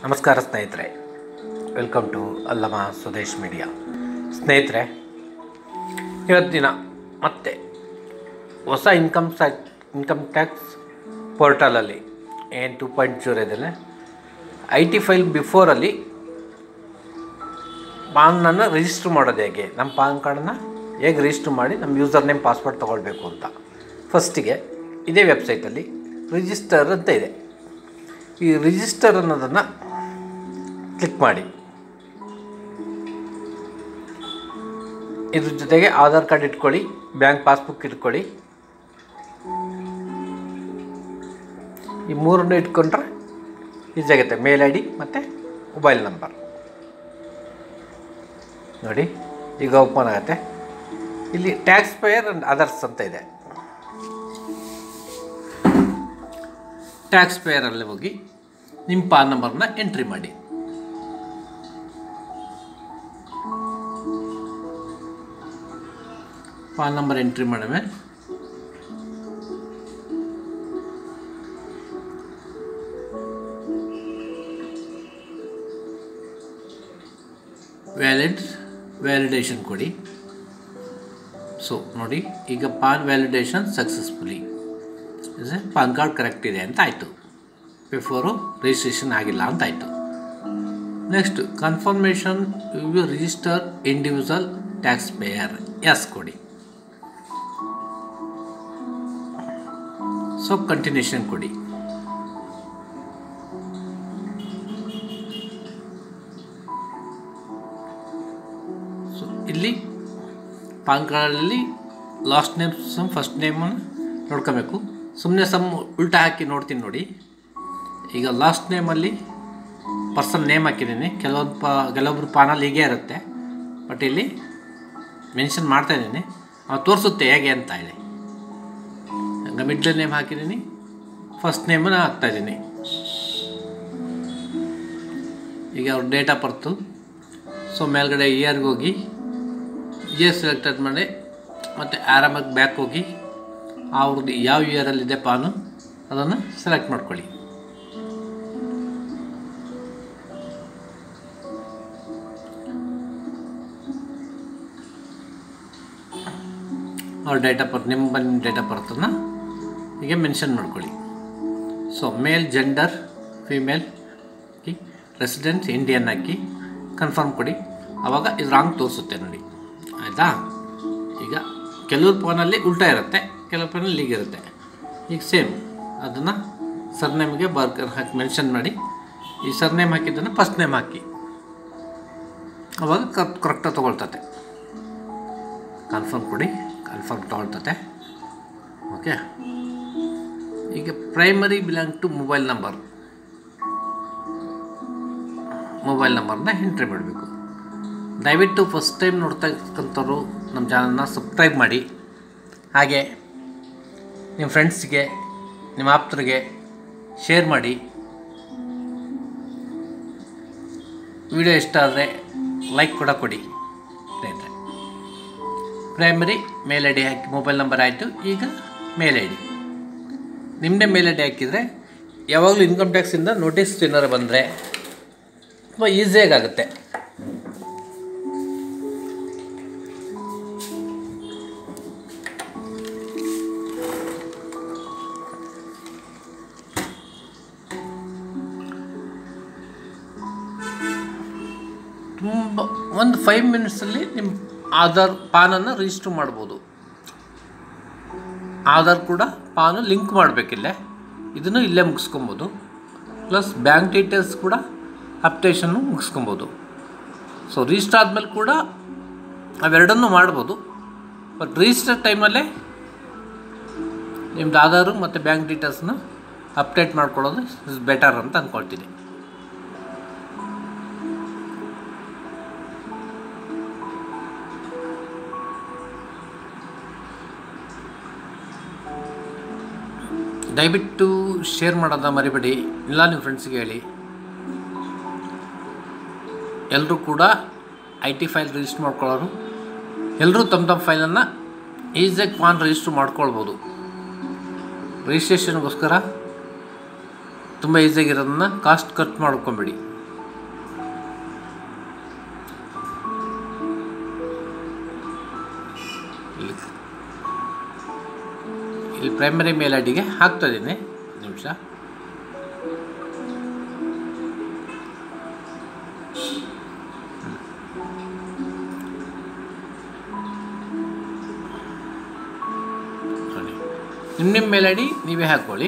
ನಮಸ್ಕಾರ ಸ್ನೇಹಿತರೆ welcome to Allama Swadesh media ಸ್ನೇಹಿತರೆ ಇವತ್ತಿನ ಮತ್ತೆ ಹೊಸ ಇನ್ಕಮ್ ಸಾ ಇನ್ಕಮ್ ಟ್ಯಾಕ್ಸ್ ಪೋರ್ಟಲಲ್ಲಿ ಏನು ಟೂ ಪಾಯಿಂಟ್ ಜೀರೋ ಇದೆಯಲ್ಲ ಐ ಟಿ ಫೈಲ್ ಬಿಫೋರಲ್ಲಿ ಪಾನನ್ನು ರಿಜಿಸ್ಟ್ರ್ ಮಾಡೋದು ಹೇಗೆ ನಮ್ಮ ಪಾನ್ ಕಾರ್ಡನ್ನ ಹೇಗೆ ರಿಜಿಸ್ಟ್ರ್ ಮಾಡಿ ನಮ್ಮ ಯೂಸರ್ ನೇಮ್ ಪಾಸ್ವರ್ಡ್ ತೊಗೊಳ್ಬೇಕು ಅಂತ ಫಸ್ಟಿಗೆ ಇದೇ ವೆಬ್ಸೈಟಲ್ಲಿ ರಿಜಿಸ್ಟರ್ ಅಂತ ಇದೆ ಈ ರಿಜಿಸ್ಟರ್ ಅನ್ನೋದನ್ನು ಕ್ಲಿಕ್ ಮಾಡಿ ಇದ್ರ ಜೊತೆಗೆ ಆಧಾರ್ ಕಾರ್ಡ್ ಇಟ್ಕೊಳ್ಳಿ ಬ್ಯಾಂಕ್ ಪಾಸ್ಬುಕ್ ಇಟ್ಕೊಳ್ಳಿ ಈ ಮೂರನ್ನು ಇಟ್ಕೊಂಡ್ರೆ ಈಸಿ ಆಗುತ್ತೆ ಮೇಲ್ ಐ ಡಿ ಮತ್ತು ಮೊಬೈಲ್ ನಂಬರ್ ನೋಡಿ ಈಗ ಓಪನ್ ಆಗುತ್ತೆ ಇಲ್ಲಿ ಟ್ಯಾಕ್ಸ್ ಪೇಯರ್ ಆ್ಯಂಡ್ ಅದರ್ಸ್ ಅಂತ ಇದೆ ಟ್ಯಾಕ್ಸ್ ಪೇಯರಲ್ಲಿ ಹೋಗಿ ನಿಮ್ಮ ಪಾನ್ ನಂಬರ್ನ ಎಂಟ್ರಿ ಮಾಡಿ ಪಾನ್ ನಂಬರ್ ಎಂಟ್ರಿ ಮಾಡಿದ್ಮೇಲೆ ವ್ಯಾಲಿಡ್ ವ್ಯಾಲಿಡೇಷನ್ ಕೊಡಿ ಸೊ ನೋಡಿ ಈಗ PAN validation successfully PAN card correct ಇದೆ ಅಂತ ಆಯಿತು ಬಿಫೋರು ರಿಜಿಸ್ಟ್ರೇಷನ್ ಆಗಿಲ್ಲ ಅಂತ ಆಯಿತು next confirmation you register individual taxpayer yes ಕೊಡಿ ಸೊ ಕಂಟಿನ್ಯೂಷನ್ ಕೊಡಿ ಸೊ ಇಲ್ಲಿ ಪಾನ್ ಕಾರ್ಡಲ್ಲಿ ಲಾಸ್ಟ್ ನೇಮ್ ಸಮ್ ಫಸ್ಟ್ ನೇಮನ್ನು ನೋಡ್ಕೋಬೇಕು ಸುಮ್ಮನೆ ಸಮ್ ಉಲ್ಟಾ ಹಾಕಿ ನೋಡ್ತೀನಿ ನೋಡಿ ಈಗ ಲಾಸ್ಟ್ ನೇಮಲ್ಲಿ ಪರ್ಸನ್ ನೇಮ್ ಹಾಕಿದ್ದೀನಿ ಕೆಲವೊಂದು ಪ ಕೆಲವೊಬ್ರು ಪಾನಲ್ಲಿ ಹೀಗೆ ಇರುತ್ತೆ ಬಟ್ ಇಲ್ಲಿ ಮೆನ್ಷನ್ ಮಾಡ್ತಾ ಇದ್ದೀನಿ ಅವು ತೋರಿಸುತ್ತೆ ಹೇಗೆ ಅಂತ ಇದೆ ಹಂಗೆ ಮಿಡ್ಲ್ ನೇಮ್ ಹಾಕಿದ್ದೀನಿ ಫಸ್ಟ್ ನೇಮನ್ನು ಹಾಕ್ತಾಯಿದ್ದೀನಿ ಈಗ ಅವ್ರ ಡೇಟ್ ಆಫ್ ಬರ್ತು ಸೊ ಮೇಲ್ಗಡೆ ಇಯರ್ಗೆ ಹೋಗಿ ಇಯರ್ ಸೆಲೆಕ್ಟೆಡ್ ಮಾಡಿ ಮತ್ತು ಆರಾಮಾಗಿ ಬ್ಯಾಕ್ ಹೋಗಿ ಅವ್ರದ್ದು ಯಾವ ಇಯರಲ್ಲಿದೆ ಪಾನು ಅದನ್ನು ಸೆಲೆಕ್ಟ್ ಮಾಡ್ಕೊಳ್ಳಿ ಅವ್ರ ಡೇಟ್ ಆಫ್ ಬರ್ತ್ ನಿಮ್ಮ ಬಂದ ಡೇಟ್ ಆಫ್ ಬರ್ತನ್ನ ಹೀಗೆ ಮೆನ್ಷನ್ ಮಾಡ್ಕೊಳ್ಳಿ ಸೊ ಮೇಲ್ ಜೆಂಡರ್ ಫಿಮೇಲ್ ಹಾಕಿ ರೆಸಿಡೆನ್ಸ್ ಇಂಡಿಯನ್ ಹಾಕಿ ಕನ್ಫರ್ಮ್ ಕೊಡಿ ಆವಾಗ ಇದು ರಾಂಗ್ ತೋರಿಸುತ್ತೆ ನೋಡಿ ಆಯಿತಾ ಈಗ ಕೆಲವ್ರ ಫೋನಲ್ಲಿ ಉಲ್ಟಾ ಇರುತ್ತೆ ಕೆಲವು ಫೋನಲ್ಲಿ ಹೀಗಿರುತ್ತೆ ಈಗ ಸೇಮ್ ಅದನ್ನು ಸರ್ನೇಮ್ಗೆ ಬರ್ಕರ್ ಹಾಕಿ ಮೆನ್ಷನ್ ಮಾಡಿ ಈ ಸರ್ನೇಮ್ ಹಾಕಿದ್ದನ್ನು ಫಸ್ಟ್ ನೇಮ್ ಹಾಕಿ ಅವಾಗ ಕರೆಕ್ಟ್ ಕರೆಕ್ಟಾಗಿ ತೊಗೊಳ್ತತೆ ಕನ್ಫರ್ಮ್ ಕೊಡಿ ಕನ್ಫರ್ಮ್ ತೊಗೊಳ್ತತೆ ಓಕೆ ಈಗ primary belong to mobile number mobile ನಂಬರ್ನ ಎಂಟ್ರಿ ಮಾಡಬೇಕು ದಯವಿಟ್ಟು ಫಸ್ಟ್ ಟೈಮ್ ನೋಡ್ತಾ ಇರ್ತಕ್ಕಂಥವ್ರು ನಮ್ಮ ಚಾನಲ್ನ ಸಬ್ಸ್ಕ್ರೈಬ್ ಮಾಡಿ ಹಾಗೆ ನಿಮ್ಮ ಫ್ರೆಂಡ್ಸ್ಗೆ ನಿಮ್ಮ ಆಪ್ತರಿಗೆ ಶೇರ್ ಮಾಡಿ ವಿಡಿಯೋ ಇಷ್ಟ ಆದರೆ ಲೈಕ್ ಕೂಡ ಕೊಡಿ ಸ್ನೇಹಿತರೆ ಪ್ರೈಮರಿ ಮೇಲ್ ಐ ಡಿ ಹಾಕಿ ಮೊಬೈಲ್ ನಂಬರ್ ಆಯಿತು ಈಗ ಮೇಲ್ ಐ ಡಿ ನಿಮ್ಮದೇ ಮೇಲ್ ಐ ಡಿ ಹಾಕಿದರೆ ಯಾವಾಗಲೂ ಇನ್ಕಮ್ ಟ್ಯಾಕ್ಸಿಂದ ನೋಟಿಸ್ ಏನಾರು ಬಂದರೆ ತುಂಬ ಈಸಿಯಾಗುತ್ತೆ ತುಂಬ ಒಂದು ಫೈವ್ ಮಿನಿಟ್ಸಲ್ಲಿ ನಿಮ್ಮ ಆಧಾರ್ ಪಾನನ್ನು ರಿಜಿಸ್ಟ್ರ್ ಮಾಡ್ಬೋದು ಆಧಾರ್ ಕೂಡ ಪಾನು ಲಿಂಕ್ ಮಾಡಬೇಕಿಲ್ಲೇ ಇದನ್ನು ಇಲ್ಲೇ ಮುಗಿಸ್ಕೊಬೋದು ಪ್ಲಸ್ ಬ್ಯಾಂಕ್ ಡೀಟೇಲ್ಸ್ ಕೂಡ ಅಪ್ಡೇಷನ್ನು ಮುಗಿಸ್ಕೊಬೋದು ಸೊ ರಿಜಿಸ್ಟರ್ ಆದಮೇಲೆ ಕೂಡ ಅವೆರಡನ್ನೂ ಮಾಡ್ಬೋದು ಬಟ್ ರಿಜಿಸ್ಟರ್ ಟೈಮಲ್ಲೇ ನಿಮ್ಮದು ಆಧಾರು ಮತ್ತು ಬ್ಯಾಂಕ್ ಡೀಟೇಲ್ಸ್ನ ಅಪ್ಡೇಟ್ ಮಾಡ್ಕೊಳ್ಳೋದು ಇಸ್ ಬೆಟರ್ ಅಂತ ಅಂದ್ಕೊಳ್ತೀನಿ ದಯವಿಟ್ಟು ಶೇರ್ ಮಾಡೋದ ಮರಿಬೇಡಿ ಇಲ್ಲ ನಿಮ್ಮ ಫ್ರೆಂಡ್ಸ್ಗೆ ಹೇಳಿ ಎಲ್ಲರೂ ಕೂಡ ಐ ಟಿ ಫೈಲ್ ರಿಜಿಸ್ಟರ್ ಮಾಡ್ಕೊಳ್ಳೋರು ಎಲ್ಲರೂ ತಮ್ಮ ತಮ್ಮ ಫೈಲನ್ನು ಈಸಿಯಾಗಿ ಪಾನ್ ರಿಜಿಸ್ಟರ್ ಮಾಡ್ಕೊಳ್ಬೋದು ರಿಜಿಸ್ಟ್ರೇಷನ್ಗೋಸ್ಕರ ತುಂಬ ಈಸಿಯಾಗಿರೋದನ್ನ ಕಾಸ್ಟ್ ಖರ್ಚು ಮಾಡ್ಕೊಂಬೇಡಿ ಪ್ರೈಮರಿ ಮೇಲ್ ಐ ಡಿಗೆ ಹಾಕ್ತಾ ಇದ್ದೀನಿ ನಿಮಿಷ ನೋಡಿ ನಿಮ್ಮ ನಿಮ್ಮ ಮೇಲ್ ಐ ಡಿ ನೀವೇ ಹಾಕ್ಕೊಳ್ಳಿ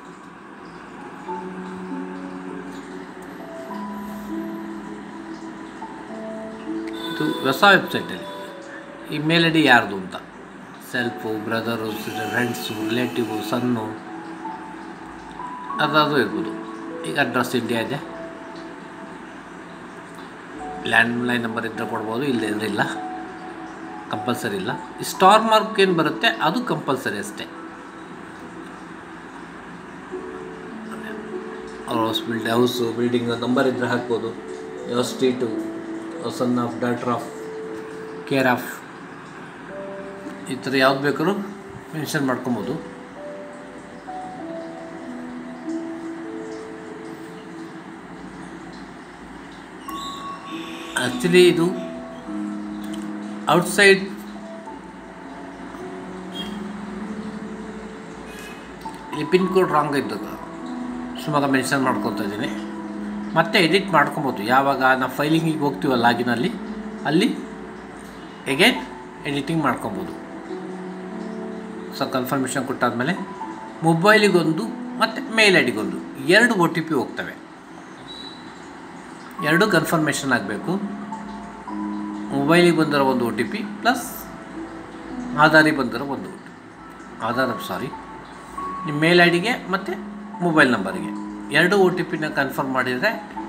ಇದು ಹೊಸ ವೆಬ್ಸೈಟಲ್ಲಿ ಈ ಮೇಲ್ ಐ ಡಿ ಯಾರ್ದು ಅಂತ self brother friends relative son ಅದಾದರೂ ಇರ್ಬೋದು ಈಗ ಅಡ್ರೆಸ್ ಇಂಡಿಯಾ ಇದೆ ಲ್ಯಾಂಡ್ಲೈನ್ ನಂಬರ್ ಇದ್ದರೆ ಕೊಡ್ಬೋದು ಇಲ್ಲ ಇಲ್ಲ ಕಂಪಲ್ಸರಿ ಇಲ್ಲ ಈ ಸ್ಟಾರ್ ಮಾರ್ಕ್ ಏನು ಬರುತ್ತೆ ಅದು ಕಂಪಲ್ಸರಿ ಅಷ್ಟೇ ಅವ್ರ house build house building number ಇದ್ದರೆ ಹಾಕ್ಬೋದು ಯಾವ street son of daughter of care of ಈ ಥರ ಯಾವ್ದು ಬೇಕಾದ್ರೂ ಮೆನ್ಷನ್ ಮಾಡ್ಕೊಬೋದು ಆ್ಯಕ್ಚುಲಿ ಇದು ಔಟ್ಸೈಡ್ ಇಲ್ಲಿ ಪಿನ್ ಕೋಡ್ ರಾಂಗ್ ಇದ್ದಾಗ ಸುಮಾರು ಮೆನ್ಷನ್ ಮಾಡ್ಕೊತಾ ಇದ್ದೀನಿ ಮತ್ತೆ ಎಡಿಟ್ ಮಾಡ್ಕೊಬೋದು ಯಾವಾಗ ನಾವು ಫೈಲಿಂಗಿಗೆ ಹೋಗ್ತೀವಲ್ಲ ಲಾಗಿನಲ್ಲಿ ಅಲ್ಲಿ ಎಗೇನ್ ಎಡಿಟಿಂಗ್ ಮಾಡ್ಕೊಬೋದು ಸೊ ಕನ್ಫರ್ಮೇಷನ್ ಕೊಟ್ಟಾದಮೇಲೆ ಮೊಬೈಲಿಗೊಂದು ಮತ್ತು ಮೇಲ್ ಐ ಡಿಗೊಂದು ಎರಡು ಒ ಟಿ ಪಿ ಹೋಗ್ತವೆ ಎರಡು ಕನ್ಫರ್ಮೇಷನ್ ಆಗಬೇಕು ಮೊಬೈಲಿಗೆ ಬಂದಿರೋ ಒಂದು ಒ ಟಿ ಪಿ ಪ್ಲಸ್ ಆಧಾರಿಗೆ ಬಂದಿರೋ ಒಂದು O T P Aadhaar sorry ನಿಮ್ಮ ಮೇಲ್ ಐ ಡಿಗೆ ಮತ್ತು ಮೊಬೈಲ್ ನಂಬರಿಗೆ ಎರಡು ಒ ಟಿ ಪಿನ ಕನ್ಫರ್ಮ್ ಮಾಡಿದರೆ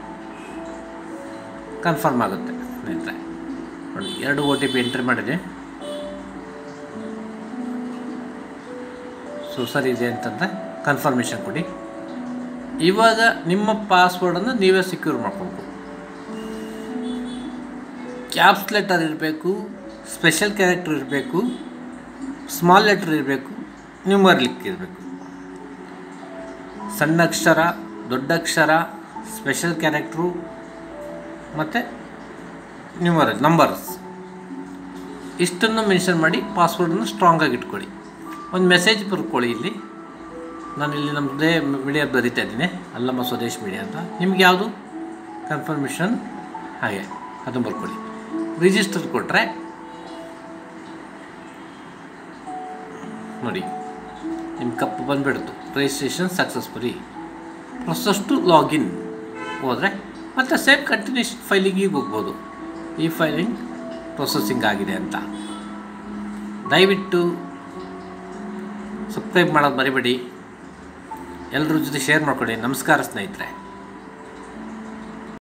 ಕನ್ಫರ್ಮ್ ಆಗುತ್ತೆ ಸ್ನೇಹಿತರೆ ನೋಡಿ ಎರಡು ಒ ಟಿ ಪಿ ಎಂಟ್ರಿ ಮಾಡಿದೆ ಸೊ ಸರಿ ಇದೆ ಅಂತಂದರೆ ಕನ್ಫರ್ಮೇಷನ್ ಕೊಡಿ ಇವಾಗ ನಿಮ್ಮ ಪಾಸ್ವರ್ಡನ್ನು ನೀವೇ ಸೆಕ್ಯೂರ್ ಮಾಡ್ಕೊಬೇಕು ಕ್ಯಾಪ್ಸ್ ಲೆಟರ್ ಇರಬೇಕು ಸ್ಪೆಷಲ್ ಕ್ಯಾರೆಕ್ಟರ್ ಇರಬೇಕು ಸ್ಮಾಲ್ ಲೆಟರ್ ಇರಬೇಕು ನ್ಯೂಮರ್ಲಿಕ್ ಇರಬೇಕು ಸಣ್ಣ ಅಕ್ಷರ ದೊಡ್ಡ ಅಕ್ಷರ ಸ್ಪೆಷಲ್ ಕ್ಯಾರೆಕ್ಟ್ರು ಮತ್ತು ನ್ಯೂಮರ್ ನಂಬರ್ಸ್ ಇಷ್ಟನ್ನು ಮೆನ್ಷನ್ ಮಾಡಿ ಪಾಸ್ವರ್ಡನ್ನು ಸ್ಟ್ರಾಂಗಾಗಿ ಇಟ್ಕೊಳ್ಳಿ ಒಂದು ಮೆಸೇಜ್ ಬರ್ಕೊಳ್ಳಿ ಇಲ್ಲಿ ನಾನು ಇಲ್ಲಿ ನಮ್ಮದೇ ಮೀಡಿಯಾ ಬರಿತಾ ಇದ್ದೀನಿ ಅಲ್ಲಮ್ಮ ಸ್ವದೇಶ್ ಮೀಡಿಯಾ ಅಂತ ನಿಮ್ಗೆ ಯಾವುದು ಕನ್ಫರ್ಮೇಷನ್ ಹಾಗೆ ಅದನ್ನು ಬರ್ಕೊಳ್ಳಿ ರಿಜಿಸ್ಟರ್ ಕೊಟ್ಟರೆ ನೋಡಿ ನಿಮ್ಮ ಕಪ್ಪು ಬಂದುಬಿಡ್ತು registration successfully process to login ಹೋದರೆ ಮತ್ತು ಸೇಮ್ ಕಂಟಿನ್ಯೂಷನ್ ಫೈಲಿಂಗಿಗೆ ಹೋಗ್ಬೋದು ಈ ಫೈಲಿಂಗ್ ಪ್ರೊಸೆಸಿಂಗ್ ಆಗಿದೆ ಅಂತ ದಯವಿಟ್ಟು ಸಬ್ಸ್ಕ್ರೈಬ್ ಮಾಡೋದು ಮರಿಬೇಡಿ ಎಲ್ಲರ ಜೊತೆ ಶೇರ್ ಮಾಡ್ಕೊಳ್ಳಿ ನಮಸ್ಕಾರ ಸ್ನೇಹಿತರೆ